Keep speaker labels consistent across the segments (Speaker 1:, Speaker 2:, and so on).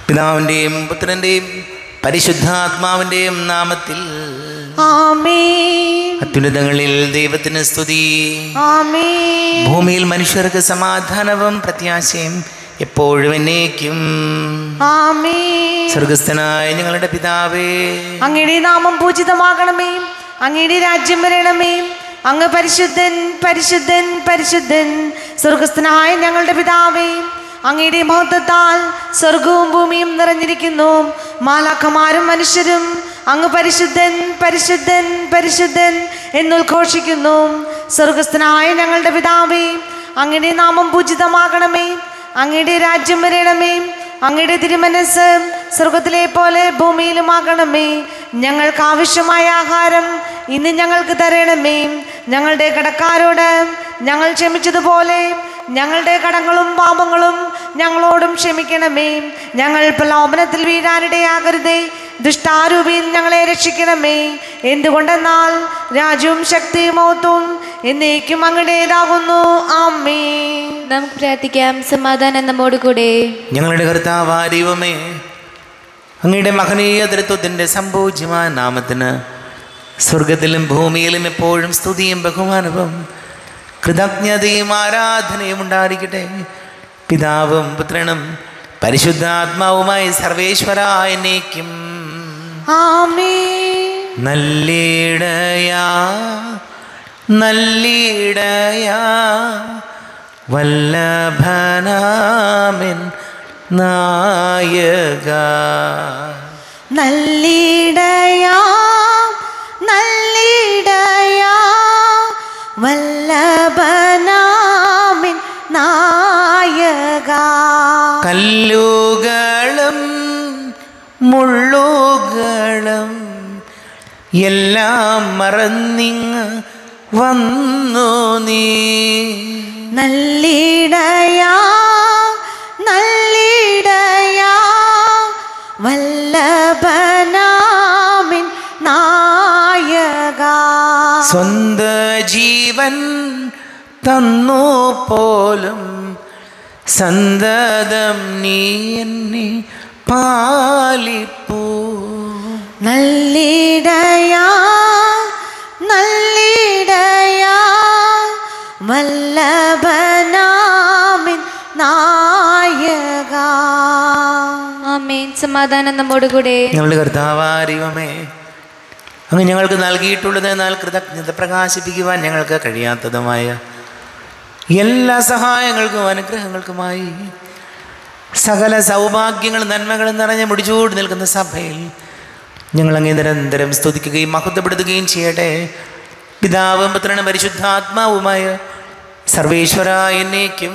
Speaker 1: പിതാവിൻ്റെയും പുത്രൻ്റെയും പരിശുദ്ധാത്മാവിൻ്റെയും നാമത്തിൽ
Speaker 2: ആമേൻ
Speaker 1: അത്യുന്നതങ്ങളിൽ ദൈവത്തിന് സ്തുതി
Speaker 2: ആമേൻ
Speaker 1: ഭൂമിയിൽ മനുഷ്യർക്ക് സമാധാനവും പ്രത്യാശയും എപ്പോഴും എന്നേക്കും
Speaker 2: ആമേൻ
Speaker 1: സ്വർഗസ്ഥനായ ഞങ്ങളുടെ പിതാവേ
Speaker 2: അങ്ങയുടെ നാമം പൂജിതമാകണമേ അങ്ങയുടെ രാജ്യം വരണമേ അങ്ങ് പരിശുദ്ധൻ പരിശുദ്ധൻ പരിശുദ്ധൻ സ്വർഗസ്ഥനായ ഞങ്ങളുടെ പിതാവേ അങ്ങയുടെ മഹത്വത്താൽ സ്വർഗവും ഭൂമിയും നിറഞ്ഞിരിക്കുന്നു മാലാഖമാരും മനുഷ്യരും അങ്ങ് പരിശുദ്ധൻ പരിശുദ്ധൻ പരിശുദ്ധൻ എന്നുദ്ഘോഷിക്കുന്നു സ്വർഗസ്ഥനായ ഞങ്ങളുടെ പിതാവേ അങ്ങയുടെ നാമം പൂജിതമാകണമേ അങ്ങയുടെ രാജ്യം വരണമേ അങ്ങയുടെ തിരുമനസ് സ്വർഗത്തിലെ പോലെ ഭൂമിയിലുമാകണമേ ഞങ്ങൾക്ക് ആവശ്യമായ ആഹാരം ഇന്ന് ഞങ്ങൾക്ക് തരണമേ ഞങ്ങളുടെ കടക്കാരോട് ഞങ്ങൾ ക്ഷമിച്ചതുപോലെ ഞങ്ങളുടെ കടങ്ങളും പാപങ്ങളും ഞങ്ങളോടും ക്ഷമിക്കണമേ ഞങ്ങൾ പ്രലോഭനത്തിൽ വീഴാനിടയാകരുതേ ദുഷ്ടാരൂപിയിൽ ഞങ്ങളെ രക്ഷിക്കണമേ എന്തുകൊണ്ടെന്നാൽ രാജ്യവും ശക്തിയും മൗത്വവും എന്നേക്കും അങ്ങടേതാകുന്നു ആമേ
Speaker 3: നമുക്ക് പ്രാർത്ഥിക്കാം സമാധാനം നമ്മോട് കൂടെ
Speaker 1: ഞങ്ങളുടെ കർത്താവായ ദൈവമേ അങ്ങയുടെ മഹനീയ തൃത്വത്തിൻ്റെ സംഭൂജ്യമായ നാമത്തിന് സ്വർഗത്തിലും ഭൂമിയിലും എപ്പോഴും സ്തുതിയും ബഹുമാനവും കൃതജ്ഞതയും ആരാധനയും ഉണ്ടായിരിക്കട്ടെ പിതാവും പുത്രനും പരിശുദ്ധാത്മാവുമായി സർവേശ്വര എന്നേക്കും
Speaker 2: ആമേ
Speaker 1: നല്ലിടയാ നല്ലിടയാ വല്ലഭനാമൻ നായക
Speaker 2: നല്ലിടയാ നല്ലിടയാ വല്ലഭനാമിൻ നായക
Speaker 1: കല്ലുകളും മുള്ളുകളും എല്ലാം മറന്നിങ് വന്നു നീ
Speaker 2: നല്ലിടയാ നല്ലിടയാ വല്ലഭനാമിൻ നായക
Speaker 1: സ്വന്ത ജീവൻ തന്നു പോലും സന്തതം നീ എന്നെ പാലിപ്പൂ
Speaker 2: നല്ലിടയാ നല്ലിടയാ വല്ലഭനാമിൻ നായക
Speaker 3: ആമേൻ സമാധാനം നമ്മോട് കൂടെ
Speaker 1: ഞങ്ങളുടെ കർത്താവാരിവമേ അങ്ങ് ഞങ്ങൾക്ക് നൽകിയിട്ടുള്ളത് എന്നാൽ കൃതജ്ഞത പ്രകാശിപ്പിക്കുവാൻ ഞങ്ങൾക്ക് കഴിയാത്തതുമായ എല്ലാ സഹായങ്ങൾക്കും അനുഗ്രഹങ്ങൾക്കുമായി സകല സൗഭാഗ്യങ്ങളും നന്മകളും നിറഞ്ഞ് മുടിച്ചൂടി നിൽക്കുന്ന സഭയിൽ ഞങ്ങൾ അങ്ങേ നിരന്തരം സ്തുതിക്കുകയും മഹത്വപ്പെടുത്തുകയും ചെയ്യട്ടെ പിതാവും പുത്രനും പരിശുദ്ധാത്മാവുമായ സർവേശ്വര എന്നേക്കും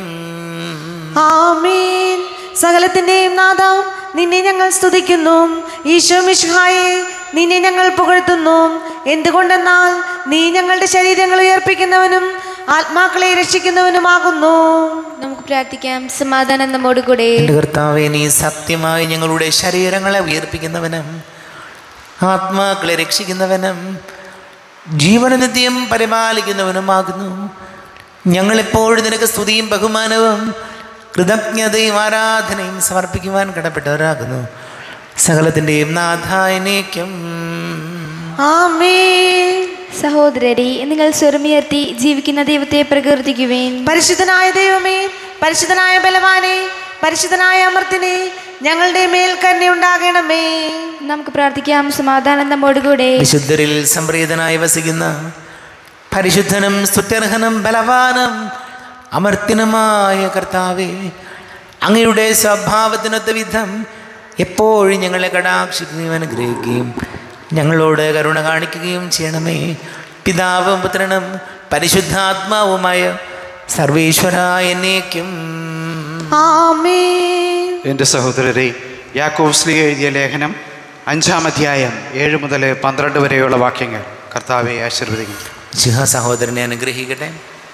Speaker 2: ആമേൻ സകലത്തിന്റെയും നാഥ നിന്നെ ഞങ്ങൾ സ്തുതിക്കുന്നു ഈശോ മിശിഹായെ നിന്നെ ഞങ്ങൾ പുകഴ്ത്തുന്നു എന്തുകൊണ്ടെന്നാൽ നീ ഞങ്ങളുടെ ശരീരങ്ങൾ ഉയർപ്പിക്കുന്നവനും ആത്മാക്കളെ രക്ഷിക്കുന്നവനുമാകുന്നു
Speaker 3: നമുക്ക് പ്രാർത്ഥിക്കാം സമാധാനം നമ്മോട് കൂടെ
Speaker 1: എൻ്റെ കർത്താവെ നീ സത്യമായി ഞങ്ങളുടെ ശരീരങ്ങളെ ഉയർപ്പിക്കുന്നവനും ആത്മാക്കളെ രക്ഷിക്കുന്നവനും ജീവനനിത്യം പരിപാലിക്കുന്നവനുമാകുന്നു ഞങ്ങളെപ്പോഴും നിനക്ക് സ്തുതിയും ബഹുമാനവും കൃതജ്ഞതയും ആരാധനയും സമർപ്പിക്കുവാൻ കടപ്പെട്ടവരാകുന്നു സകലത്തിൻ്റെയും നാഥായനേക്കും
Speaker 2: ആമേൻ
Speaker 3: സഹോദരരെ നിങ്ങൾ സ്വരമുയർത്തി ജീവിക്കുന്ന ദൈവത്തെ പ്രകീർത്തിക്കുവേൻ
Speaker 2: പരിശുദ്ധനായ ദൈവമേ പരിശുദ്ധനായ ബലവാനെ പരിശുദ്ധനായ അമർത്തിനെ ഞങ്ങളുടെ മേൽ കന്നെ ഉണ്ടാകണമേ
Speaker 3: നമുക്ക് പ്രാർത്ഥിക്കാം സമാധാനം നമ്മോട് കൂടെ
Speaker 1: വിശുദ്ധരിൽ സംപ്രീതനായി വസിക്കുന്ന പരിശുദ്ധനും സ്തുത്യർഹനും ബലവാനും അമർത്തിനുമായ കർത്താവേ അങ്ങയുടെ സ്വഭാവത്തിനൊത്ത വിധം എപ്പോഴും ഞങ്ങളെ കടാക്ഷിക്കുകയും അനുഗ്രഹിക്കുകയും ഞങ്ങളോട് കരുണ കാണിക്കുകയും ചെയ്യണമേ പിതാവും പുത്രനും പരിശുദ്ധാത്മാവുമായ സർവേശ്വര എന്നേക്കും
Speaker 2: ആമേൻ
Speaker 4: എൻ്റെ സഹോദരരെ യാക്കോബ് ശ്രീ എഴുതിയ ലേഖനം അഞ്ചാം അധ്യായം ഏഴ് മുതൽ പന്ത്രണ്ട് വരെയുള്ള വാക്യങ്ങൾ കർത്താവെ ആശീർവദിക്കുന്നു
Speaker 1: ജിഹ സഹോദരനെ അനുഗ്രഹിക്കട്ടെ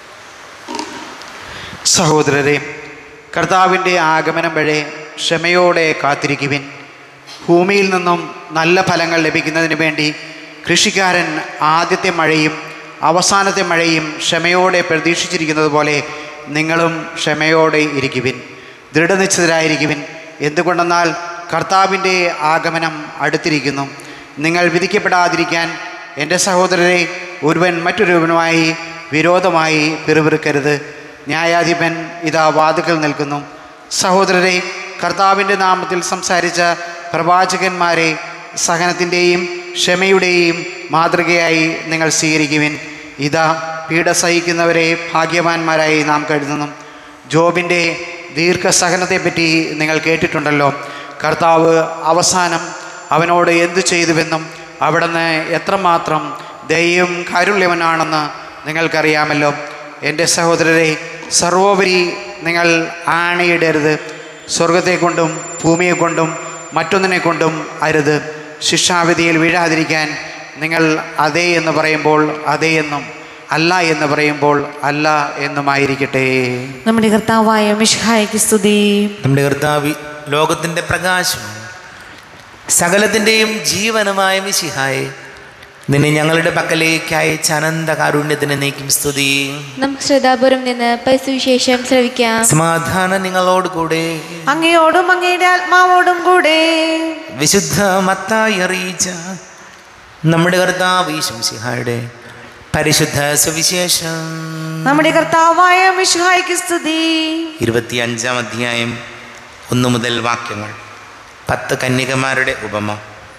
Speaker 4: സഹോദരരെ കർത്താവിൻ്റെ ആഗമനം വഴി ക്ഷമയോടെ കാത്തിരിക്കുവിൻ ഭൂമിയിൽ നിന്നും നല്ല ഫലങ്ങൾ ലഭിക്കുന്നതിന് വേണ്ടി കൃഷിക്കാരൻ ആദ്യത്തെ മഴയും അവസാനത്തെ മഴയും ക്ഷമയോടെ പ്രതീക്ഷിച്ചിരിക്കുന്നത് പോലെ നിങ്ങളും ക്ഷമയോടെ ഇരിക്കുവിൻ ദൃഢനിശ്ചിതരായിരിക്കുവിൻ എന്തുകൊണ്ടെന്നാൽ കർത്താവിൻ്റെ ആഗമനം അടുത്തിരിക്കുന്നു നിങ്ങൾ വിധിക്കപ്പെടാതിരിക്കാൻ എൻ്റെ സഹോദരരെ ഒരുവൻ മറ്റൊരുവനുമായി വിരോധമായി പിറുപിറുക്കരുത് ന്യായാധിപൻ ഇതാ വാതുക്കൽ നിൽക്കുന്നു സഹോദരരെ കർത്താവിൻ്റെ നാമത്തിൽ സംസാരിച്ച പ്രവാചകന്മാരെ സഹനത്തിൻ്റെയും ക്ഷമയുടെയും മാതൃകയായി നിങ്ങൾ സ്വീകരിക്കുവിൻ ഇതാ പീഡ സഹിക്കുന്നവരെ ഭാഗ്യവാന്മാരായി നാം കരുതുന്നു ജോബിൻ്റെ ദീർഘസഹനത്തെപ്പറ്റി നിങ്ങൾ കേട്ടിട്ടുണ്ടല്ലോ കർത്താവ് അവസാനം അവനോട് എന്തു ചെയ്തുവെന്നും അവിടുന്ന് എത്രമാത്രം ദയയും കാരുണ്യവനാണെന്ന് നിങ്ങൾക്കറിയാമല്ലോ എൻ്റെ സഹോദരരെ സർവോപരി നിങ്ങൾ ആണയിടരുത് സ്വർഗത്തെ കൊണ്ടും ഭൂമിയെ കൊണ്ടും മറ്റൊന്നിനെ കൊണ്ടും അരുത് ശിക്ഷാവിധിയിൽ വീഴാതിരിക്കാൻ നിങ്ങൾ അതേ എന്ന് പറയുമ്പോൾ അതേ എന്നും അല്ല എന്ന് പറയുമ്പോൾ അല്ല എന്നുമായിരിക്കട്ടെ
Speaker 2: നമ്മുടെ കർത്താവായ മിഷ്ഹായ്ക്ക് സ്തുതി
Speaker 1: നമ്മുടെ കർത്താവ് ലോകത്തിൻ്റെ പ്രകാശം സകലത്തിൻ്റെയും ജീവനുമായ മിശിഹായെ നിന്നെ ഞങ്ങളുടെ പക്കലേക്ക് അയച്ച അനന്ത കാരുണ്യത്തിന് നീക്കും സ്തുതി
Speaker 3: നമുക്ക് ശ്രദ്ധാപൂർവം നിന്ന് പരിസുവിശേഷം ശ്രവിക്കാം
Speaker 1: സമാധാനം നിങ്ങളോട് കൂടെ
Speaker 2: അങ്ങയോടും അങ്ങയുടെ ആത്മാവോടും കൂടെ
Speaker 1: വിശുദ്ധ മത്തായി അറിയിച്ച നമ്മുടെ കർത്താവ് ഈശംസിഹായുടെ പരിശുദ്ധ സുവിശേഷം
Speaker 2: നമ്മുടെ കർത്താവായ മിഷ്ഹായ്ക്ക് സ്തുതി
Speaker 1: ഇരുപത്തിയഞ്ചാം അധ്യായം ഒന്നു മുതൽ വാക്യങ്ങൾ പത്ത് കന്യകമാരുടെ ഉപമ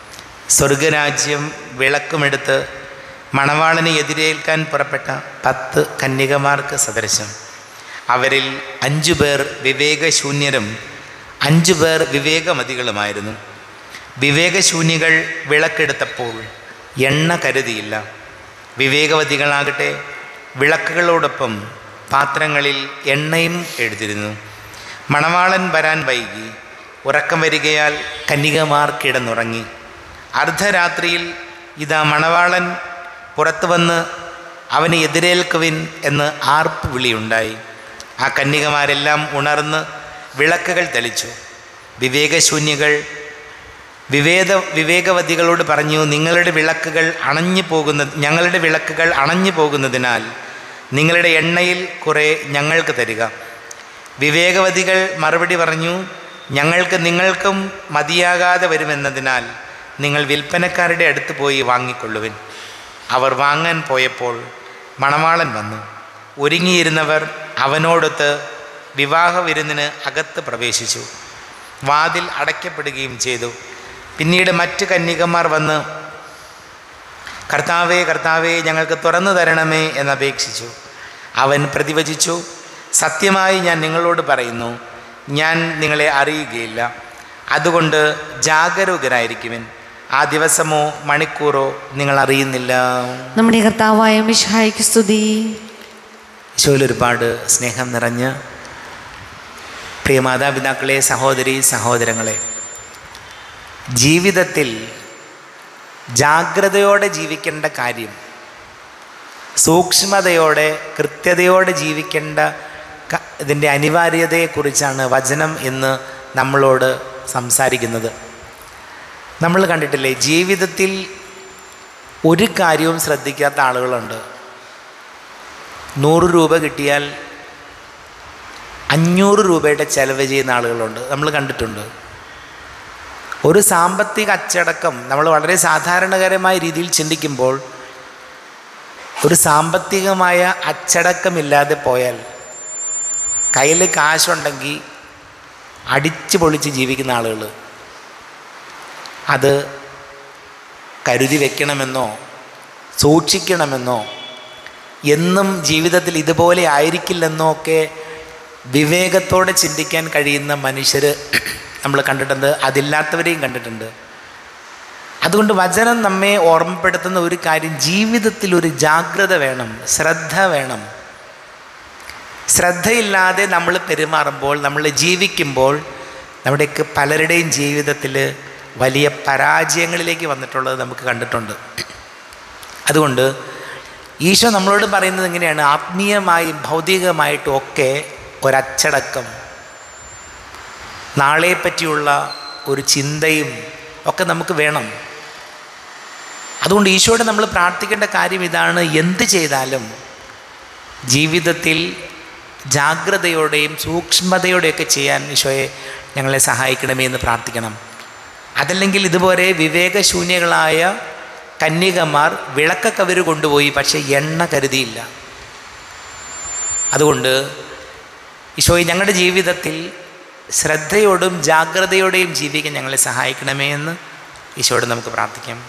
Speaker 1: സ്വർഗരാജ്യം വിളക്കുമെടുത്ത് മണവാളനെ എതിരേൽക്കാൻ പുറപ്പെട്ട പത്ത് കന്യകമാർക്ക് സദൃശം അവരിൽ അഞ്ചു പേർ വിവേകശൂന്യരും അഞ്ചു പേർ വിവേകമതികളുമായിരുന്നു വിവേകശൂന്യകൾ വിളക്കെടുത്തപ്പോൾ എണ്ണ കരുതിയില്ല വിവേകവതികളാകട്ടെ വിളക്കുകളോടൊപ്പം പാത്രങ്ങളിൽ എണ്ണയും എഴുതിരുന്നു മണവാളൻ വരാൻ വൈകി ഉറക്കം വരികയാൽ കന്യകമാർ കിടന്നുറങ്ങി അർദ്ധരാത്രിയിൽ ഇതാ മണവാളൻ പുറത്തു വന്ന് അവനെ എതിരേൽക്കുവിൻ എന്ന് ആർപ്പ് വിളിയുണ്ടായി ആ കന്യകമാരെല്ലാം ഉണർന്ന് വിളക്കുകൾ തെളിച്ചു വിവേകശൂന്യകൾ വിവേക വിവേകവതികളോട് പറഞ്ഞു നിങ്ങളുടെ വിളക്കുകൾ അണഞ്ഞു പോകുന്ന ഞങ്ങളുടെ വിളക്കുകൾ അണഞ്ഞു പോകുന്നതിനാൽ നിങ്ങളുടെ എണ്ണയിൽ കുറേ ഞങ്ങൾക്ക് തരിക വിവേകവതികൾ മറുപടി പറഞ്ഞു ഞങ്ങൾക്ക് നിങ്ങൾക്കും മതിയാകാതെ വരുമെന്നതിനാൽ നിങ്ങൾ വിൽപ്പനക്കാരുടെ അടുത്ത് പോയി വാങ്ങിക്കൊള്ളുവിൻ അവർ വാങ്ങാൻ പോയപ്പോൾ മണവാളൻ വന്നു ഒരുങ്ങിയിരുന്നവർ അവനോടൊത്ത് വിവാഹ വിരുന്നിന് അകത്ത് പ്രവേശിച്ചു വാതിൽ അടയ്ക്കപ്പെടുകയും ചെയ്തു പിന്നീട് മറ്റ് കന്യകമാർ വന്ന് കർത്താവേ കർത്താവേ ഞങ്ങൾക്ക് തുറന്നു തരണമേ എന്നപേക്ഷിച്ചു അവൻ പ്രതിവചിച്ചു സത്യമായി ഞാൻ നിങ്ങളോട് പറയുന്നു ഞാൻ നിങ്ങളെ അറിയുകയില്ല അതുകൊണ്ട് ജാഗരൂകരായിരിക്കുവിൻ ആ ദിവസമോ മണിക്കൂറോ നിങ്ങൾ അറിയുന്നില്ല
Speaker 2: നമ്മുടെ കർത്താവായ മിഷ്ഹായ്ക്ക് സ്തുതി
Speaker 1: ഈശോയിൽ ഒരുപാട് സ്നേഹം നിറഞ്ഞ പ്രിയ മാതാപിതാക്കളെ സഹോദരി സഹോദരങ്ങളെ ജീവിതത്തിൽ ജാഗ്രതയോടെ ജീവിക്കേണ്ട കാര്യം സൂക്ഷ്മതയോടെ കൃത്യതയോടെ ജീവിക്കേണ്ട ക- ഇതിൻ്റെ അനിവാര്യതയെക്കുറിച്ചാണ് വചനം എന്ന് നമ്മളോട് സംസാരിക്കുന്നത് നമ്മൾ കണ്ടിട്ടില്ലേ ജീവിതത്തിൽ ഒരു കാര്യവും ശ്രദ്ധിക്കാത്ത ആളുകളുണ്ട് നൂറ് രൂപ കിട്ടിയാൽ അഞ്ഞൂറ് രൂപയുടെ ചെലവ് ചെയ്യുന്ന ആളുകളുണ്ട് നമ്മൾ കണ്ടിട്ടുണ്ട് ഒരു സാമ്പത്തിക അച്ചടക്കം നമ്മൾ വളരെ സാധാരണകരമായ രീതിയിൽ ചിന്തിക്കുമ്പോൾ ഒരു സാമ്പത്തികമായ അച്ചടക്കമില്ലാതെ പോയാൽ കയ്യിൽ കാശുണ്ടെങ്കിൽ അടിച്ചു പൊളിച്ച് ജീവിക്കുന്ന ആളുകൾ അത് കരുതി വെക്കണമെന്നോ സൂക്ഷിക്കണമെന്നോ എന്നും ജീവിതത്തിൽ ഇതുപോലെ ആയിരിക്കില്ലെന്നോ ഒക്കെ വിവേകത്തോടെ ചിന്തിക്കാൻ കഴിയുന്ന മനുഷ്യർ നമ്മൾ കണ്ടിട്ടുണ്ട് അതില്ലാത്തവരെയും കണ്ടിട്ടുണ്ട് അതുകൊണ്ട് വചനം നമ്മെ ഓർമ്മപ്പെടുത്തുന്ന ഒരു കാര്യം ജീവിതത്തിൽ ഒരു ജാഗ്രത വേണം ശ്രദ്ധ വേണം ശ്രദ്ധയില്ലാതെ നമ്മൾ പെരുമാറുമ്പോൾ നമ്മൾ ജീവിക്കുമ്പോൾ നമ്മുടെയൊക്കെ പലരുടെയും ജീവിതത്തിൽ വലിയ പരാജയങ്ങളിലേക്ക് വന്നിട്ടുള്ളത് നമുക്ക് കണ്ടിട്ടുണ്ട് അതുകൊണ്ട് ഈശോ നമ്മളോട് പറയുന്നത് എങ്ങനെയാണ് ആത്മീയമായും ഭൗതികമായിട്ടും ഒക്കെ ഒരച്ചടക്കം നാളെ പറ്റിയുള്ള ഒരു ചിന്തയും ഒക്കെ നമുക്ക് വേണം അതുകൊണ്ട് ഈശോയോട് നമ്മൾ പ്രാർത്ഥിക്കേണ്ട കാര്യം ഇതാണ് എന്ത് ചെയ്താലും ജീവിതത്തിൽ ജാഗ്രതയോടെയും സൂക്ഷ്മതയോടെയൊക്കെ ചെയ്യാൻ ഈശോയെ ഞങ്ങളെ സഹായിക്കണമേ എന്ന് പ്രാർത്ഥിക്കണം അതല്ലെങ്കിൽ ഇതുപോലെ വിവേകശൂന്യകളായ കന്യകമാർ വിളക്കൊക്കെ അവർ കൊണ്ടുപോയി പക്ഷേ എണ്ണ കരുതിയില്ല അതുകൊണ്ട് ഈശോയെ ഞങ്ങളുടെ ജീവിതത്തിൽ ശ്രദ്ധയോടും ജാഗ്രതയോടെയും ജീവിക്കാൻ ഞങ്ങളെ സഹായിക്കണമേ എന്ന് ഈശോയോട് നമുക്ക് പ്രാർത്ഥിക്കാം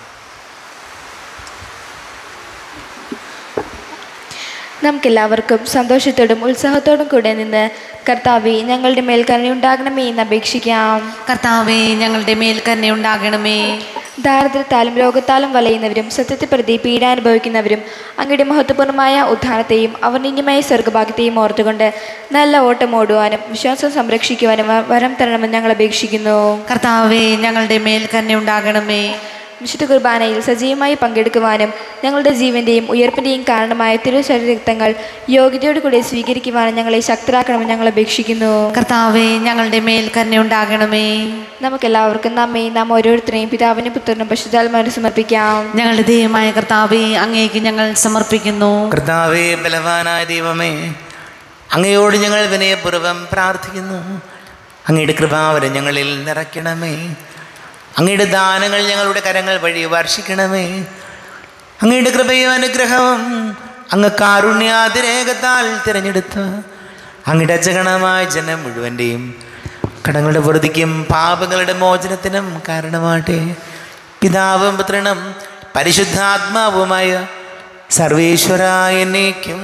Speaker 3: നമുക്കെല്ലാവർക്കും സന്തോഷത്തോടും ഉത്സാഹത്തോടും കൂടെ നിന്ന് കർത്താവെ ഞങ്ങളുടെ മേൽ കരുണയുണ്ടാകണമേ എന്ന് അപേക്ഷിക്കാം
Speaker 2: കർത്താവേ ഞങ്ങളുടെ മേൽ കരുണ ഉണ്ടാകണമേ
Speaker 3: ദാരിദ്ര്യത്താലും രോഗത്താലും വലയുന്നവരും സത്യത്തെ പ്രതി പീഡ അനുഭവിക്കുന്നവരും അങ്ങയുടെ മഹത്വപൂർണ്ണമായ ഉദ്ധാനത്തെയും അവർണ്ണീയമായ സ്വർഗഭാഗ്യത്തെയും ഓർത്തുകൊണ്ട് നല്ല ഓട്ടം ഓടുവാനും വിശ്വാസം സംരക്ഷിക്കുവാനും വ- വരം തരണമെന്ന് ഞങ്ങൾ അപേക്ഷിക്കുന്നു
Speaker 2: കർത്താവേ ഞങ്ങളുടെ മേൽ കരുണ ഉണ്ടാകണമേ
Speaker 3: വിശുദ്ധ കുർബാനയിൽ സജീവമായി പങ്കെടുക്കുവാനും ഞങ്ങളുടെ ജീവന്റെയും ഉയർപ്പിന്റെയും കാരണമായ തിരുശരീരക്തങ്ങൾ യോഗ്യതയോടുകൂടി സ്വീകരിക്കുവാനും ഞങ്ങളെ ശക്തരാക്കണമെന്ന് ഞങ്ങൾ അപേക്ഷിക്കുന്നു
Speaker 2: കർത്താവേ ഞങ്ങളുടെ മേൽ കരുണ ഉണ്ടാകണമേ
Speaker 3: നമുക്കെല്ലാവർക്കും നമ്മെ നാം ഓരോരുത്തരെയും പിതാവിനും പുത്രനും പശുതാൽമാരും സമർപ്പിക്കാം
Speaker 2: ഞങ്ങളുടെ ദൈവമായ കർത്താവേ അങ്ങേക്ക് ഞങ്ങൾ സമർപ്പിക്കുന്നു
Speaker 1: കർത്താവേ ബലവാനായ ദൈവമേ അങ്ങയോട് ഞങ്ങൾ വിനയപൂർവ്വം പ്രാർത്ഥിക്കുന്നു അങ്ങയുടെ കൃപാവരം ഞങ്ങളിൽ നിറയ്ക്കണമേ അങ്ങയുടെ ദാനങ്ങൾ ഞങ്ങളുടെ കരങ്ങൾ വഴി വർഷിക്കണമേ അങ്ങയുടെ കൃപയും അനുഗ്രഹവും അങ്ങ് കാരുണ്യാതിരേകത്താൽ തിരഞ്ഞെടുത്ത് അങ്ങയുടെ അജഗണമായ ജനം മുഴുവൻ്റെയും കടങ്ങളുടെ വൃതിക്കും പാപങ്ങളുടെ മോചനത്തിനും കാരണമാട്ടെ പിതാവും പുത്രനും പരിശുദ്ധാത്മാവുമായ സർവേശ്വരായ എന്നേക്കും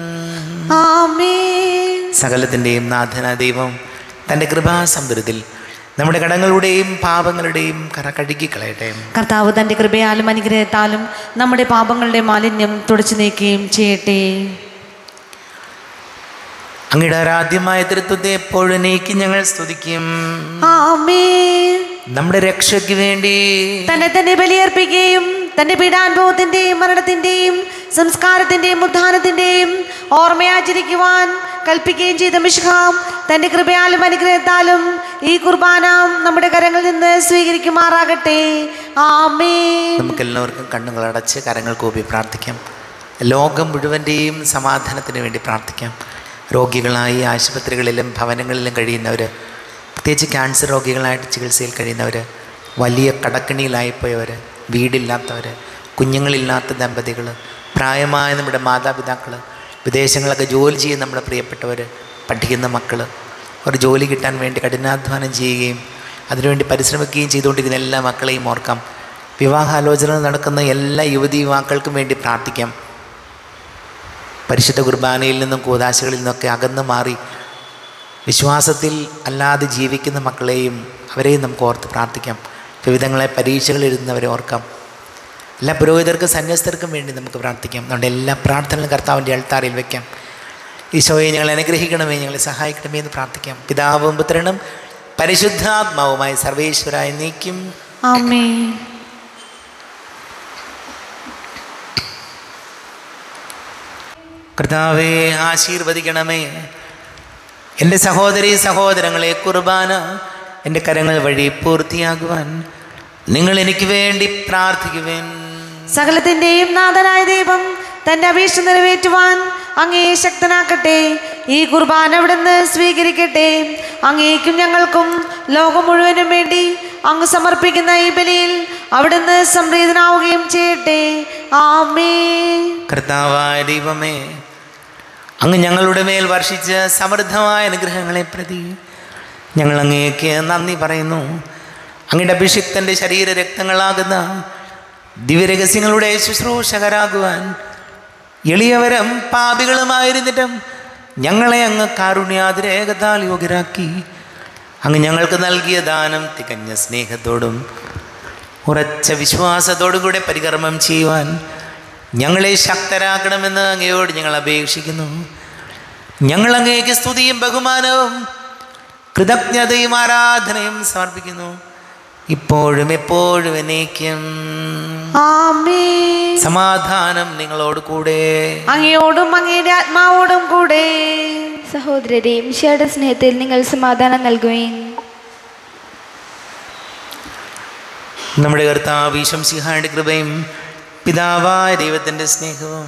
Speaker 2: ആമേൻ
Speaker 1: സകലത്തിൻ്റെയും നാഥന ദൈവം തൻ്റെ കൃപാസമുദ്രത്തിൽ നമ്മുടെ കടങ്ങളുടെയും പാപങ്ങളുടെയും കറ കഴുകി കളയട്ടെ
Speaker 2: കർത്താവ് തൻ്റെ കൃപയാലും അനുഗ്രഹത്താലും നമ്മുടെ പാപങ്ങളുടെ മാലിന്യം തുടച്ചു നീക്കുകയും ചെയ്യട്ടെ
Speaker 1: അങ്ങയുടെ ആരാധ്യമായ തൃത്വത്തെ എപ്പോഴും നീക്കി ഞങ്ങൾ സ്തുതിക്കും
Speaker 2: ആമേൻ
Speaker 1: നമ്മുടെ രക്ഷയ്ക്ക് വേണ്ടി
Speaker 2: തന്നെ തന്നെ ബലിയർപ്പിക്കുകയും തന്റെ പീഡാനുഭവത്തിന്റെയും മരണത്തിന്റെയും സംസ്കാരത്തിന്റെയും ഉദ്ധാനത്തിന്റെയും ഓർമ്മയാചരിക്കുവാൻ കൽപ്പിക്കുകയും ചെയ്ത മിഷ്ഹാം തന്റെ കൃപയാലും അനുഗ്രഹത്താലും ഈ കുർബാന നമ്മുടെ കരങ്ങളിൽ നിന്ന് സ്വീകരിക്കുമാറാകട്ടെ ആമേൻ
Speaker 1: നമുക്കെല്ലാവർക്കും കണ്ണുകൾ അടച്ച് കരങ്ങൾ കൂപ്പി പ്രാർത്ഥിക്കാം ലോകം മുഴുവൻ്റെയും സമാധാനത്തിന് വേണ്ടി പ്രാർത്ഥിക്കാം രോഗികളായി ആശുപത്രികളിലും ഭവനങ്ങളിലും കഴിയുന്നവർ പ്രത്യേകിച്ച് ക്യാൻസർ രോഗികളായിട്ട് ചികിത്സയിൽ കഴിയുന്നവർ വലിയ കടക്കണിയിലായിപ്പോയവർ വീടില്ലാത്തവർ കുഞ്ഞുങ്ങളില്ലാത്ത ദമ്പതികൾ പ്രായമായ നമ്മുടെ മാതാപിതാക്കൾ വിദേശങ്ങളൊക്കെ ജോലി ചെയ്യുന്ന നമ്മുടെ പ്രിയപ്പെട്ടവർ പഠിക്കുന്ന മക്കൾ അവർ ജോലി കിട്ടാൻ വേണ്ടി കഠിനാധ്വാനം ചെയ്യുകയും അതിനുവേണ്ടി പരിശ്രമിക്കുകയും ചെയ്തുകൊണ്ടിരിക്കുന്ന എല്ലാ മക്കളെയും ഓർക്കാം വിവാഹാലോചന നടക്കുന്ന എല്ലാ യുവതി യുവാക്കൾക്കും വേണ്ടി പ്രാർത്ഥിക്കാം പരിശുദ്ധ കുർബാനയിൽ നിന്നും കൂതാശകളിൽ നിന്നൊക്കെ അകന്നു മാറി വിശ്വാസത്തിൽ അല്ലാതെ ജീവിക്കുന്ന മക്കളെയും അവരെയും നമുക്ക് ഓർത്ത് പ്രാർത്ഥിക്കാം വിവിധങ്ങളെ പരീക്ഷകൾ എഴുതുന്നവരെ ഓർക്കാം എല്ലാ പുരോഹിതർക്കും സന്യസ്തർക്കും വേണ്ടി നമുക്ക് പ്രാർത്ഥിക്കാം നമ്മുടെ എല്ലാ പ്രാർത്ഥനകളും കർത്താവിൻ്റെ അൾത്താറിൽ വയ്ക്കാം ഈശോയെ ഞങ്ങളെ അനുഗ്രഹിക്കണമേ ഞങ്ങളെ സഹായിക്കണമേ എന്ന് പ്രാർത്ഥിക്കാം പിതാവും പുത്രനും പരിശുദ്ധാത്മാവുമായി സർവേശ്വരായി നീക്കും
Speaker 2: ആമേൻ
Speaker 1: കർത്താവെ ആശീർവദിക്കണമേ എൻ്റെ സഹോദരി സഹോദരങ്ങളെ കുർബാന എൻ്റെ കരങ്ങൾ വഴി പൂർത്തിയാകുവാൻ നിങ്ങൾ എനിക്ക് വേണ്ടി പ്രാർത്ഥിക്കുവേൻ
Speaker 2: സകലത്തിന്റെയും നാഥനായ ദൈവം തന്റെ അപേക്ഷ നിറവേറ്റുവാൻ അങ്ങേ ശക്തനാക്കട്ടെ ഈ കുർബാന അവിടുന്ന് സ്വീകരിക്കട്ടെ അങ്ങേക്കും ഞങ്ങൾക്കും ലോകം മുഴുവനും വേണ്ടി അങ്ങ് സമർപ്പിക്കുന്ന ഈ ബലിയിൽ അവിടുന്ന് സംപ്രീതനാവുകയും ചെയ്യട്ടെ ആമേ
Speaker 1: കർത്താവായ ദൈവമേ അങ്ങ് ഞങ്ങളുടെ മേൽ വർഷിച്ച സമൃദ്ധമായ അനുഗ്രഹങ്ങളെ പ്രതി ഞങ്ങൾ അങ്ങേക്ക് നന്ദി പറയുന്നു അങ്ങയുടെ അഭിഷിക്തൻ്റെ ശരീര രക്തങ്ങളാകുന്ന ദിവ്യരഹസ്യങ്ങളുടെ ശുശ്രൂഷകരാകുവാൻ എളിയവരും പാപികളുമായിരുന്നിട്ടും ഞങ്ങളെ അങ്ങ് കാരുണ്യാതിരേകതാൽ യോഗ്യരാക്കി അങ്ങ് ഞങ്ങൾക്ക് നൽകിയ ദാനം തികഞ്ഞ സ്നേഹത്തോടും ഉറച്ച വിശ്വാസത്തോടും കൂടെ പരികർമ്മം ചെയ്യുവാൻ ഞങ്ങളെ ശക്തരാക്കണമെന്ന് അങ്ങയോട് ഞങ്ങൾ അപേക്ഷിക്കുന്നു ഞങ്ങൾ അങ്ങേക്ക് സ്തുതിയും ബഹുമാനവും കൃതജ്ഞതയും ആരാധനയും സമർപ്പിക്കുന്നു ഇപ്പോഴും എപ്പോഴും എന്നേക്കും
Speaker 2: ആമേ
Speaker 1: സമാധാനം നിങ്ങളോട് കൂടെ
Speaker 2: അങ്ങയോടും അങ്ങയുടെ ആത്മാവോടും കൂടെ
Speaker 3: സഹോദരരെ മിശയുടെ സ്നേഹത്തിൽ നിങ്ങൾ സമാധാനം നൽകുവേൻ
Speaker 1: നമ്മുടെ കർത്താവ് ഈശംസിഹായുടെ കൃപയും പിതാവായ ദൈവത്തിൻ്റെ സ്നേഹവും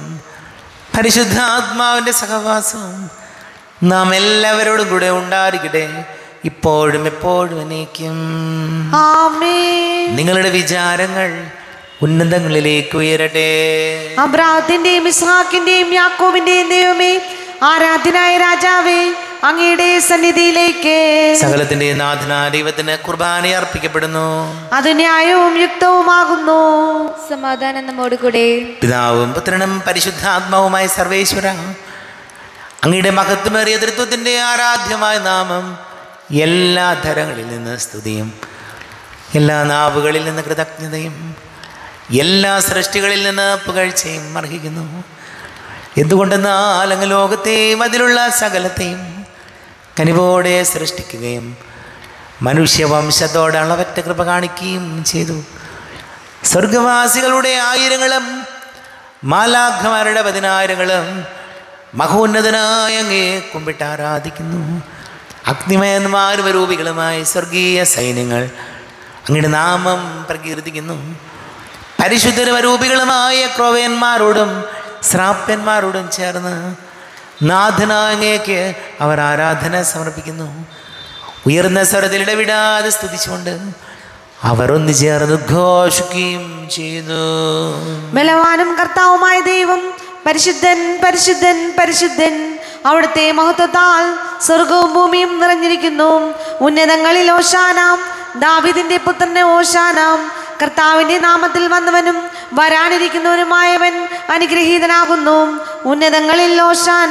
Speaker 1: പരിശുദ്ധാത്മാവിൻ്റെ സഹവാസവും നാം എല്ലാവരോടും കൂടെ ഉണ്ടായിരിക്കട്ടെ ഇപ്പോഴും എപ്പോഴും എന്നേക്കും
Speaker 2: ആമേൻ
Speaker 1: നിങ്ങളുടെ വിചാരങ്ങൾ ഉന്നതങ്ങളിലേക്ക് ഉയരട്ടെ
Speaker 2: അബ്രാഹത്തിന്റെയും ഇസ്ഹാക്കിന്റെയും യാക്കോബിന്റെയും ദൈവമേ ആരാധനായ രാജാവേ അങ്ങയുടെ സന്നിധിയിലേക്ക്
Speaker 1: സകലത്തിന്റെ നാഥനായ ദൈവത്തിന് കുർബാന അർപ്പിക്കപ്പെടുന്നു
Speaker 2: അത് ന്യായവും യുക്തവുമാകുന്നു
Speaker 3: സമാധാനം നമ്മോടുകൂടെ
Speaker 1: പിതാവും പുത്രനും പരിശുദ്ധാത്മാവുമായ സർവേശ്വര അങ്ങയുടെ മഹത്വമേറിയ തൃത്വത്തിൻ്റെ ആരാധ്യമായ നാമം എല്ലാ ധരങ്ങളിൽ നിന്ന് സ്തുതിയും എല്ലാ നാവുകളിൽ നിന്ന് കൃതജ്ഞതയും എല്ലാ സൃഷ്ടികളിൽ നിന്ന് പുകഴ്ചയും അർഹിക്കുന്നു എന്തുകൊണ്ടെന്നാൽ അങ്ങ് ലോകത്തെയും അതിലുള്ള സകലത്തെയും കനിവോടെ സൃഷ്ടിക്കുകയും മനുഷ്യവംശത്തോട് അളവറ്റ കൃപ കാണിക്കുകയും ചെയ്തു സ്വർഗവാസികളുടെ ആയിരങ്ങളും മാലാഖമാരുടെ പതിനായിരങ്ങളും മഹോന്നതനായ അങ്ങേ കുമ്പിട്ട് ആരാധിക്കുന്നു അഗ്നിമയന്മാരും രൂപികളുമായി സ്വർഗീയ സൈന്യങ്ങൾ അങ്ങയുടെ നാമം പ്രകീർത്തിക്കുന്നു പരിശുദ്ധരൂപികളുമായ ക്രോവേന്മാരോടും ശ്രാപ്യന്മാരോടും ചേർന്ന് നാഥനാങ്ങേക്ക് അവർ ആരാധന സമർപ്പിക്കുന്നു ഉയർന്ന സ്വരത്തിൽ ഇടവിടാതെ സ്തുതിച്ചുകൊണ്ട് അവർ ഒന്ന് ചേർന്ന് ഘോഷിക്കുകയും ചെയ്യുന്നു
Speaker 2: ബലവാനും കർത്താവുമായ ദൈവം പരിശുദ്ധൻ പരിശുദ്ധൻ പരിശുദ്ധൻ അവിടുത്തെ മഹത്വത്താൽ സ്വർഗവും ഭൂമിയും നിറഞ്ഞിരിക്കുന്നു ഉന്നതങ്ങളിൽ ഓശാനാം ദാവിദിന്റെ പുത്രനെ ഓശാനാം കർത്താവിന്റെ നാമത്തിൽ വന്നവനും വരാനിരിക്കുന്നവനുമായവൻ അനുഗ്രഹീതനാകുന്നു ഉന്നതങ്ങളിൽ ഓശാന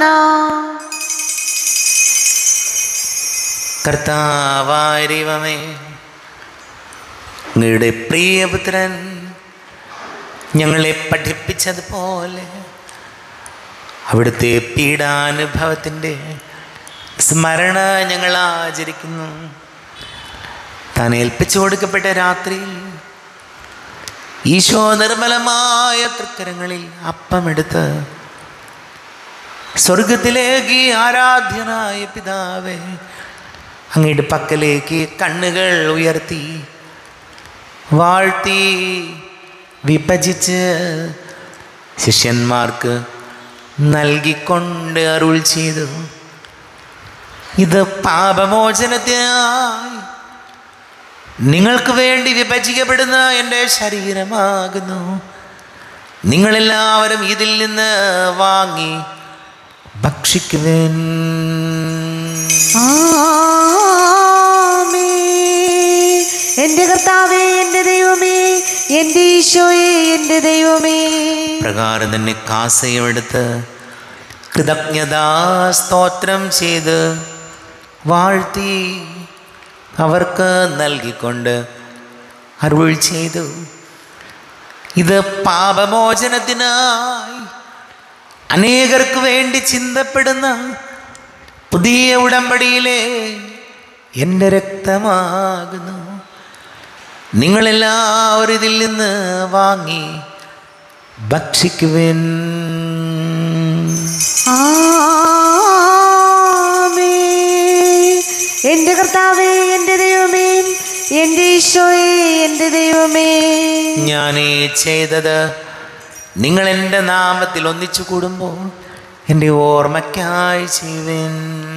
Speaker 1: കർത്താവായ ദൈവമേ അങ്ങയുടെ പ്രിയപുത്രൻ ഞങ്ങളെ പഠിപ്പിച്ചതുപോലെ അവിടുത്തെ പീഡാനുഭവത്തിൻ്റെ സ്മരണ ഞങ്ങൾ ആചരിക്കുന്നു താൻ ഏൽപ്പിച്ചു കൊടുക്കപ്പെട്ട രാത്രിയിൽ ഈശോ നിർമ്മലമായ തൃക്കരങ്ങളിൽ അപ്പമെടുത്ത് സ്വർഗത്തിലേക്ക് ആരാധ്യനായ പിതാവേ അങ്ങയുടെ പക്കലേക്ക് കണ്ണുകൾ ഉയർത്തി വാഴ്ത്തി വിഭജിച്ച് ശിഷ്യന്മാർക്ക് നൽകിക്കൊണ്ട് അരുൾ ചെയ്തു ഇത് പാപമോചനത്തിനായി നിങ്ങൾക്ക് വേണ്ടി വിഭജിക്കപ്പെടുന്ന എൻ്റെ ശരീരമാകുന്നു നിങ്ങളെല്ലാവരും ഇതിൽ നിന്ന് വാങ്ങി ഭക്ഷിക്കുവേൻ
Speaker 2: ആമേൻ. എന്റെ കർത്താവേ എന്റെ ദൈവമേ എന്റെ ഈശോയെ എന്റെ ദൈവമേ
Speaker 1: പ്രകാരം തന്നെ കാസയുമെടുത്ത് കൃതജ്ഞതാ സ്തോത്രം ചെയ്ത് വാഴ്ത്തി അവർക്ക് നൽകിക്കൊണ്ട് അരുൾ ചെയ്തു ഇത് പാപമോചനത്തിനായി അനേകർക്ക് വേണ്ടി ചിന്തപ്പെടുന്ന പുതിയ ഉടമ്പടിയിലെ എൻ്റെ രക്തമാകുന്നു നിങ്ങളെല്ലാവരും ഇതിൽ നിന്ന് വാങ്ങി ഭക്ഷിക്കുവിൻ
Speaker 2: ആമേൻ. എന്റെ കർത്താവേ എന്റെ ദൈവമേ എന്റെ ഈശോയെ എന്റെ ദൈവമേ
Speaker 1: ഞാനീ ചെയ്തത് നിങ്ങൾ എൻ്റെ നാമത്തിൽ ഒന്നിച്ചു കൂടുമ്പോൾ എൻ്റെ ഓർമ്മയ്ക്കായി ചെയ്യുവിൻ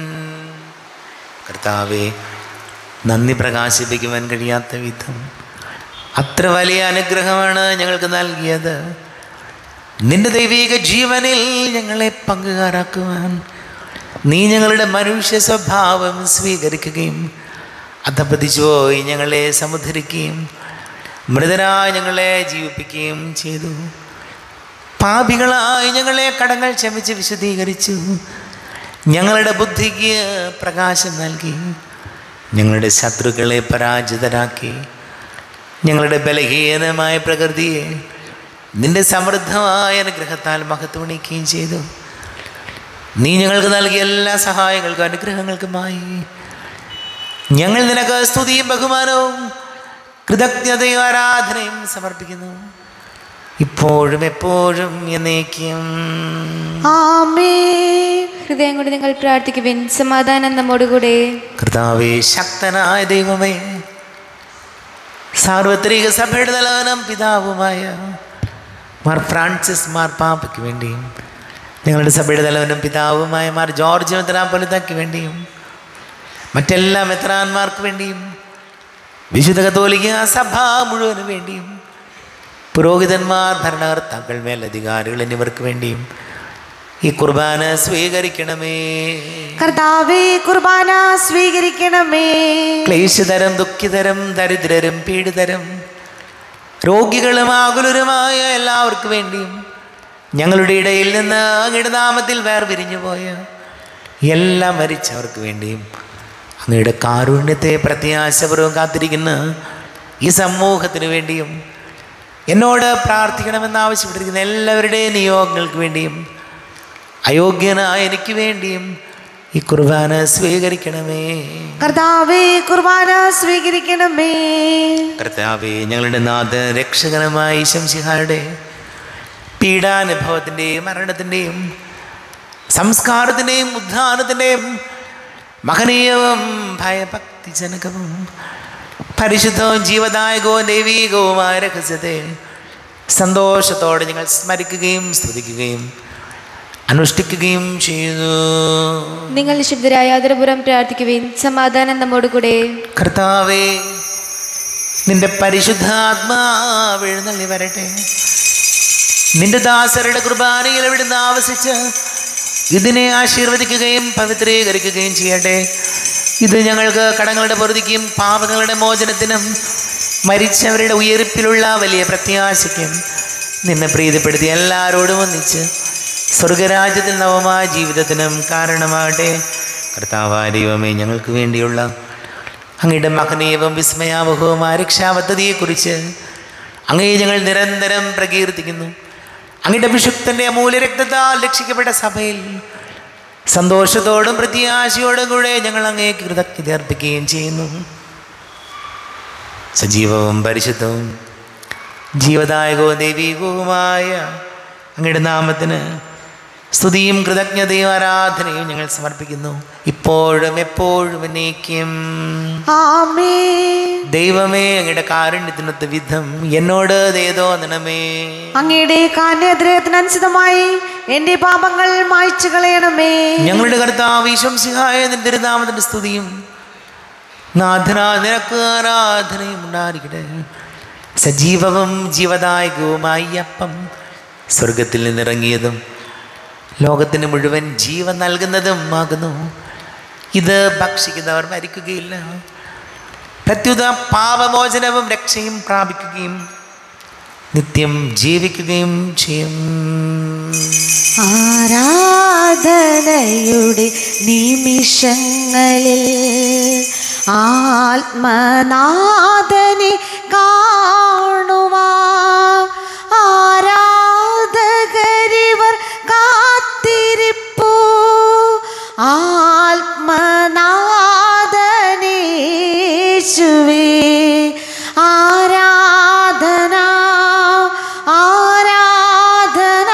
Speaker 1: കർത്താവെ നന്ദി പ്രകാശിപ്പിക്കുവാൻ കഴിയാത്ത വിധം അത്ര വലിയ അനുഗ്രഹമാണ് ഞങ്ങൾക്ക് നൽകിയത് നിന്റെ ദൈവിക ജീവനിൽ ഞങ്ങളെ പങ്കുകാരാക്കുവാൻ നീ ഞങ്ങളുടെ മനുഷ്യ സ്വഭാവം സ്വീകരിക്കുകയും അധപതിച്ചുപോയി ഞങ്ങളെ സമുദ്ധരിക്കുകയും മൃതരായി ഞങ്ങളെ ജീവിപ്പിക്കുകയും ചെയ്തു പാപികളായി ഞങ്ങളെ കടങ്ങൾ ക്ഷമിച്ച് വിശദീകരിച്ചു ഞങ്ങളുടെ ബുദ്ധിക്ക് പ്രകാശം നൽകി ഞങ്ങളുടെ ശത്രുക്കളെ പരാജിതരാക്കി ഞങ്ങളുടെ ബലഹീനമായ പ്രകൃതിയെ നിന്റെ സമൃദ്ധമായ അനുഗ്രഹത്താൽ മഹത്വണിക്കുകയും ചെയ്തു നീ ഞങ്ങൾക്ക് നൽകിയ എല്ലാ സഹായങ്ങൾക്കും അനുഗ്രഹങ്ങൾക്കുമായി ഞങ്ങൾ നിനക്ക് സ്തുതിയും ബഹുമാനവും കൃതജ്ഞതയും ആരാധനയും സമർപ്പിക്കുന്നു ഇപ്പോഴും എപ്പോഴും എന്നേക്കും
Speaker 2: ആമേൻ
Speaker 3: ഹൃദയം കൊണ്ട് നിങ്ങൾ പ്രാർത്ഥിക്കുവിൻ സമാധാനം നമ്മോടുകൂടെ
Speaker 1: കർത്താവേ ശക്തനായ ദൈവമേ സാർവത്രിക സഭയുടെ തലവനം പിതാവുമായ മാർ ഫ്രാൻസിസ് മാർ പാപ്പയ്ക്ക് വേണ്ടിയും ഞങ്ങളുടെ സഭയുടെ തലവനും പിതാവുമായ മാർ ജോർജ് മെത്രാപ്പൊലിത്തയ്ക്ക് വേണ്ടിയും മറ്റെല്ലാ മെത്രാന്മാർക്ക് വേണ്ടിയും വിശുദ്ധ കത്തോലിക്ക സഭ മുഴുവന് വേണ്ടിയും പുരോഹിതന്മാർ ഭരണകർത്താക്കൾ മേലധികാരികൾ എന്നിവർക്ക് വേണ്ടിയും ഈ കുർബാന സ്വീകരിക്കണമേ
Speaker 2: കർത്താവേ കുർബാന സ്വീകരിക്കണമേ
Speaker 1: ക്ലേശതരം ദുഃഖിതരം ദരിദ്രരും പീഡിതരും രോഗികളും ആകുലരുമായ എല്ലാവർക്കും വേണ്ടിയും ഞങ്ങളുടെ ഇടയിൽ നിന്ന് അങ്ങയുടെ നാമത്തിൽ വേർപിരിഞ്ഞു പോയ എല്ലാ മരിച്ചവർക്ക് വേണ്ടിയും അങ്ങയുടെ കാരുണ്യത്തെ പ്രത്യാശപൂർവ്വം കാത്തിരിക്കുന്ന ഈ സമൂഹത്തിന് വേണ്ടിയും എന്നോട് പ്രാർത്ഥിക്കണമെന്ന് ആവശ്യപ്പെട്ടിരിക്കുന്ന എല്ലാവരുടെയും നിയോഗങ്ങൾക്ക് വേണ്ടിയും അയോഗ്യനായ എനിക്ക് വേണ്ടിയും ഈ കുർബാന സ്വീകരിക്കണമേ
Speaker 2: കർത്താവേ കുർബാന സ്വീകരിക്കണമേ
Speaker 1: കർത്താവേ ഞങ്ങളുടെ നാഥ രക്ഷകനമായ ശംസിഹാരുടെ പീഡാനുഭവത്തിൻ്റെയും മരണത്തിൻ്റെയും സംസ്കാരത്തിൻ്റെയും ഉദ്ധാനത്തിൻ്റെയും മഹനീയവും ഭയഭക്തിജനകവും പരിശുദ്ധവും ജീവദായകവും ദൈവീകവുമായ രഹസ്യത്തെ സന്തോഷത്തോടെ ഞങ്ങൾ സ്മരിക്കുകയും സ്തുതിക്കുകയും അനുഷ്ഠിക്കുകയും ചെയ്യുന്നു
Speaker 3: നിങ്ങൾ നിശബ്ദരായ ആദരപുരം പ്രാർത്ഥിക്കുവിൻ സമാധാനം നമ്മോട് കൂടെ
Speaker 1: കർത്താവേ നിന്റെ പരിശുദ്ധാത്മാവ് എഴുന്നള്ളി വരട്ടെ നിന്റെ ദാസരുടെ കുർബാനയിൽ എവിടുന്ന് ആവസിച്ച് ഇതിനെ ആശീർവദിക്കുകയും പവിത്രീകരിക്കുകയും ചെയ്യട്ടെ ഇത് ഞങ്ങൾക്ക് കടങ്ങളുടെ പൊറുതിക്കും പാപങ്ങളുടെ മോചനത്തിനും മരിച്ചവരുടെ ഉയർപ്പിലുള്ള വലിയ പ്രത്യാശയ്ക്കും നിന്നെ പ്രീതിപ്പെടുത്തി എല്ലാവരോടും ഒന്നിച്ച് സ്വർഗരാജ്യത്തിൽ നവമായ ജീവിതത്തിനും കാരണമാകട്ടെ കർത്താവായ ദൈവമേ ഞങ്ങൾക്ക് വേണ്ടിയുള്ള അങ്ങയുടെ മഹനീയവും വിസ്മയാവഹവുമായ രക്ഷാപദ്ധതിയെക്കുറിച്ച് അങ്ങയെ ഞങ്ങൾ നിരന്തരം പ്രകീർത്തിക്കുന്നു അങ്ങയുടെ വിശുദ്ധൻ്റെ അമൂല്യ രക്തത്താൽ രക്ഷിക്കപ്പെട്ട സഭയിൽ സന്തോഷത്തോടും പ്രത്യാശയോടും കൂടെ ഞങ്ങൾ അങ്ങേക്ക് കൃതജ്ഞത അർപ്പിക്കുകയും ചെയ്യുന്നു സജീവവും പരിശുദ്ധവും ജീവദായകവും ദൈവീകവുമായ അങ്ങയുടെ നാമത്തിന് സ്തുതിയും കൃതജ്ഞതയും ആരാധനയും ഞങ്ങൾ സമർപ്പിക്കുന്നു ഇപ്പോഴും എപ്പോഴും എന്നേക്കും
Speaker 2: ആമേ
Speaker 1: ദൈവമേ അങ്ങയുടെ കാരുണ്യത്തിനൊത്ത വിധം എന്നോട് ദയതോ നണമേ
Speaker 2: അങ്ങയുടെ കാന്യദ്രയത്തിനനുസൃതമായി എന്റെ പാപങ്ങൾ മായ്ച്ചു കളയണമേ
Speaker 1: ഞങ്ങളുടെ കർത്താവ് ഈശംസിഹായ നിന്റെ തിരുനാമത്തിന്റെ സ്തുതിയും നാഥനാ നിനക്ക് ആരാധനയും ഉണ്ടായിരിക്കട്ടെ സജീവവും ജീവദായകവുമായി ഈ അപ്പം സ്വർഗത്തിൽ നിന്നിറങ്ങിയതും ലോകത്തിന് മുഴുവൻ ജീവൻ നൽകുന്നതും ആകുന്നു ഇത് ഭക്ഷിക്കുന്നവർ മരിക്കുകയില്ല പ്രത്യുത പാപമോചനവും രക്ഷയും പ്രാപിക്കുകയും നിത്യം ജീവിക്കുകയും ചെയ്യും
Speaker 2: ആരാധനയുടെ നിമിഷങ്ങളിൽ ആത്മനാഥനെ കാണുവാ ആരാധകരിവർ കാത്തിരിപ്പു ആത്മനാഥനേശുവേ ആരാധന ആരാധന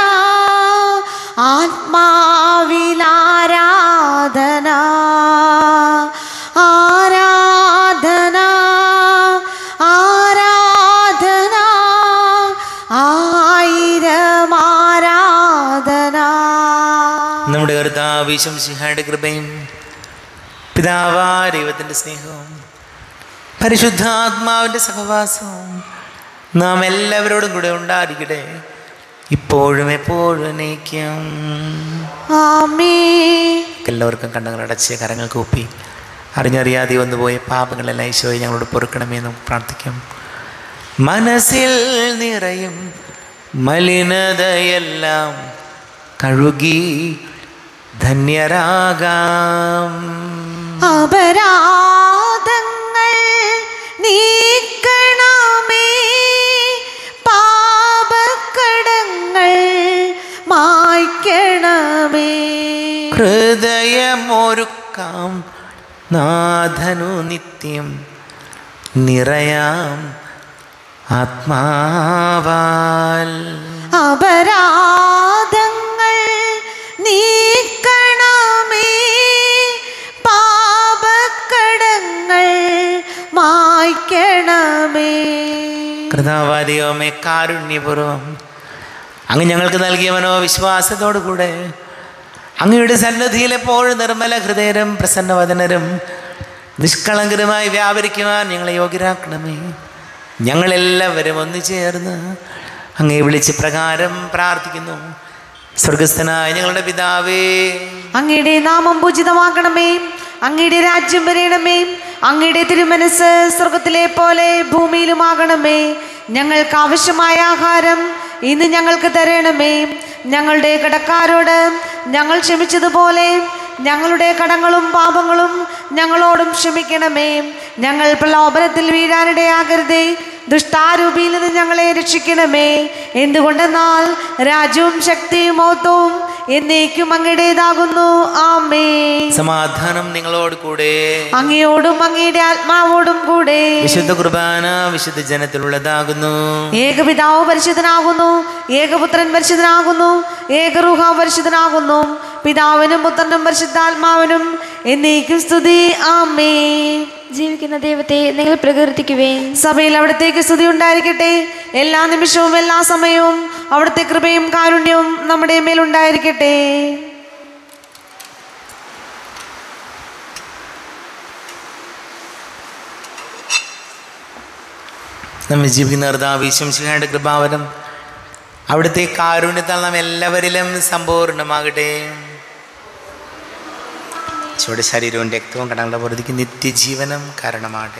Speaker 2: ആത്മാവിലാരാധന ആരാധന ആരാധന ആയിരം ആരാധന
Speaker 1: നമ്മുടെ കർത്താവ് ശംസിഹയുടെ കൃപയും പിതാവാ ദൈവത്തിൻ്റെ സ്നേഹവും പരിശുദ്ധാത്മാവിൻ്റെ സഹവാസവും നാം എല്ലാവരോടും കൂടെ ഉണ്ടായിരിക്കട്ടെ ഇപ്പോഴും എപ്പോഴും എന്നേക്കും
Speaker 2: ആമേ
Speaker 1: എല്ലാവർക്കും കണ്ണുകളടച്ച് കരങ്ങൾ കൂപ്പി അറിഞ്ഞറിയാതെ വന്നുപോയ പാപങ്ങളെല്ലാം ഈശോയെ ഞങ്ങളോട് പൊറുക്കണമേ എന്ന് പ്രാർത്ഥിക്കും മനസ്സിൽ നിറയും മലിനതയെല്ലാം കഴുകി ധന്യരാകാം
Speaker 2: അപരാധങ്ങൾ നീക്കണമേ പാപക്കടങ്ങൾ മായ്ക്കണമേ
Speaker 1: ഹൃദയമൊരുക്കാം നാഥനു നിത്യം നിറയാം ആത്മാവാൽ
Speaker 2: അപരാധങ്ങൾ നീക്കണമേ പാപക്കടങ്ങൾ മായ്ക്കണമേ
Speaker 1: കൃതാവാദിയോമേ കാരുണ്യപൂർവം അങ്ങ് ഞങ്ങൾക്ക് നൽകിയ മനോവിശ്വാസത്തോടു കൂടെ അങ്ങയുടെ സന്നദ്ധിയിൽ എപ്പോഴും നിർമ്മല ഹൃദയരും പ്രസന്നവദനരും നിഷ്കളങ്കരമായി വ്യാപരിക്കുവാൻ ഞങ്ങളെ യോഗ്യരാക്കണമേ ഞങ്ങളെല്ലാവരും ഒന്നു ചേർന്ന് അങ്ങേ വിളിച്ച് പ്രകാരം പ്രാർത്ഥിക്കുന്നു സ്വർഗസ്ഥനായ ഞങ്ങളുടെ പിതാവേ
Speaker 2: അങ്ങയുടെ നാമം പൂജിതമാക്കണമേ അങ്ങയുടെ രാജ്യം വരയണമേ അങ്ങയുടെ തിരുമനസ് സ്വർഗത്തിലെ പോലെ ഭൂമിയിലുമാകണമേ ഞങ്ങൾക്ക് ആവശ്യമായ ആഹാരം ഇന്ന് ഞങ്ങൾക്ക് തരണമേ ഞങ്ങളുടെ കടക്കാരോട് ഞങ്ങൾ ക്ഷമിച്ചതുപോലെ ഞങ്ങളുടെ കടങ്ങളും പാപങ്ങളും ഞങ്ങളോടും ക്ഷമിക്കണമേ ഞങ്ങൾ പ്രലോഭനത്തിൽ വീഴാനിടയാകരുതേ ദുഷ്ടാരൂപിയിൽ നിന്ന് ഞങ്ങളെ രക്ഷിക്കണമേ എന്തുകൊണ്ടെന്നാൽ രാജ്യവും ശക്തിയും മഹത്വവും എന്നേക്കും അങ്ങയുടേതാകുന്നു ആമേ
Speaker 1: സമാധാനം നിങ്ങളോട് കൂടെ
Speaker 2: അങ്ങയോടും അങ്ങയുടെ ആത്മാവോടും കൂടെ
Speaker 1: വിശുദ്ധ കുർബാന വിശുദ്ധ ജനത്തിലുള്ളതാകുന്നു
Speaker 2: ഏകപിതാവ് പരിശുദ്ധനാകുന്നു ഏകപുത്രൻ പരിശുദ്ധനാകുന്നു ഏകറുഹ പരിശുദ്ധനാകുന്നു പിതാവിനും പുത്രനും പരിശുദ്ധാത്മാവിനും എന്നേക്കും സ്തുതി ആമേ
Speaker 3: ജീവിക്കുന്ന ദൈവത്തെ നിങ്ങൾ പ്രകീർത്തിക്കുവേൻ
Speaker 2: സഭയിൽ അവിടത്തേക്ക് സ്തുതി ഉണ്ടായിരിക്കട്ടെ എല്ലാ നിമിഷവും എല്ലാ സമയവും അവിടുത്തെ കൃപയും കാരുണ്യവും നമ്മുടെ മേലുണ്ടായിരിക്കട്ടെ
Speaker 1: നമ്മൾ ജീവിക്കുന്ന കർത്താവിശ്വം ശിഖയുടെ കൃപാവനം അവിടുത്തെ കാരുണ്യത്താൽ നാം എല്ലാവരിലും സമ്പൂർണ്ണമാകട്ടെ ചുവട് ശരീരവും രക്തവും കടങ്ങളുടെ പുറത്തേക്ക് നിത്യജീവനം കാരണമാകട്ടെ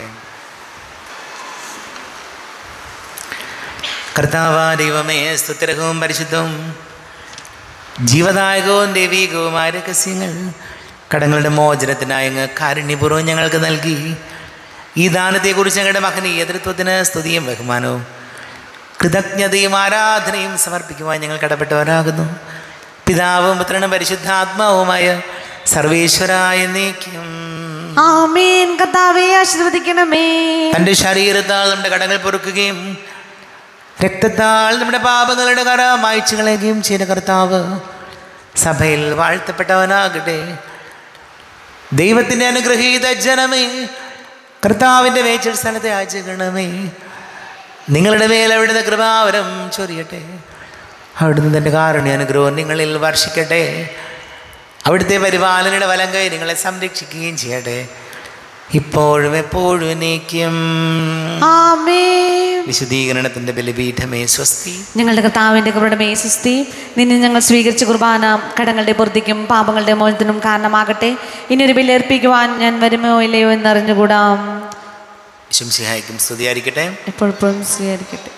Speaker 1: കർത്താവ ദൈവമേ സ്തുതിരകവും പരിശുദ്ധവും ജീവദായകവും ദൈവീകവുമായ രഹസ്യങ്ങൾ കടങ്ങളുടെ മോചനത്തിനായി അങ്ങ് കാരുണ്യപൂർവ്വം ഞങ്ങൾക്ക് നൽകി ഈ ദാനത്തെക്കുറിച്ച് ഞങ്ങളുടെ മകന് എതിർത്വത്തിന് സ്തുതിയും ബഹുമാനവും കൃതജ്ഞതയും ആരാധനയും സമർപ്പിക്കുവാൻ ഞങ്ങൾ കടപ്പെട്ടവരാകുന്നു പിതാവും പുത്രനും പരിശുദ്ധാത്മാവുമായ സർവേശ്വരായ നീക്കും
Speaker 2: ആമേൻ കർത്താവെ ആശീർവദിക്കണമേ
Speaker 1: തൻ്റെ ശരീരത്താൽ നമ്മുടെ കടങ്ങൾ പൊറുക്കുകയും രക്തത്താൽ നമ്മുടെ പാപങ്ങളുടെ കര മായ്ച്ചു കളയുകയും ചെയ്ത കർത്താവ് സഭയിൽ വാഴ്ത്തപ്പെട്ടവനാകട്ടെ ദൈവത്തിൻ്റെ അനുഗ്രഹീത ജനമേ കർത്താവിൻ്റെ വേച്ചൽ സ്ഥലത്തെ ആചരണമേ നിങ്ങളുടെ മേൽ അവിടുന്ന് കൃപാവരം ചൊരിയട്ടെ അവിടുന്ന് തൻ്റെ കാരുണ്യ അനുഗ്രഹം നിങ്ങളിൽ വർഷിക്കട്ടെ അവിടുത്തെ പരിപാലനയുടെ വലം കൈ നിങ്ങളെ സംരക്ഷിക്കുകയും ചെയ്യട്ടെ ഇപ്പോഴും എപ്പോഴും നീക്കും
Speaker 2: ആമേൻ
Speaker 1: വിശുദ്ധീകരണത്തിൻ്റെ ബലിപീഠമേ സ്വസ്തി
Speaker 2: ഞങ്ങളുടെ കർത്താവിൻ്റെ കൃപയുടെ മേസുസ്തി നിന്നെ ഞങ്ങൾ സ്വീകരിച്ച കുർബാന കടങ്ങളുടെ പൂർത്തിക്കും പാപങ്ങളുടെ മോചനത്തിനും കാരണമാകട്ടെ ഇനിയൊരു ബലിയർപ്പിക്കുവാൻ ഞാൻ വരുമോ ഇല്ലയോ എന്നറിഞ്ഞുകൂടാം
Speaker 1: ശംസിഹായിക്കും സ്തുതിയായിരിക്കട്ടെ
Speaker 2: എപ്പോഴെപ്പോഴും സ്വീകരിക്കട്ടെ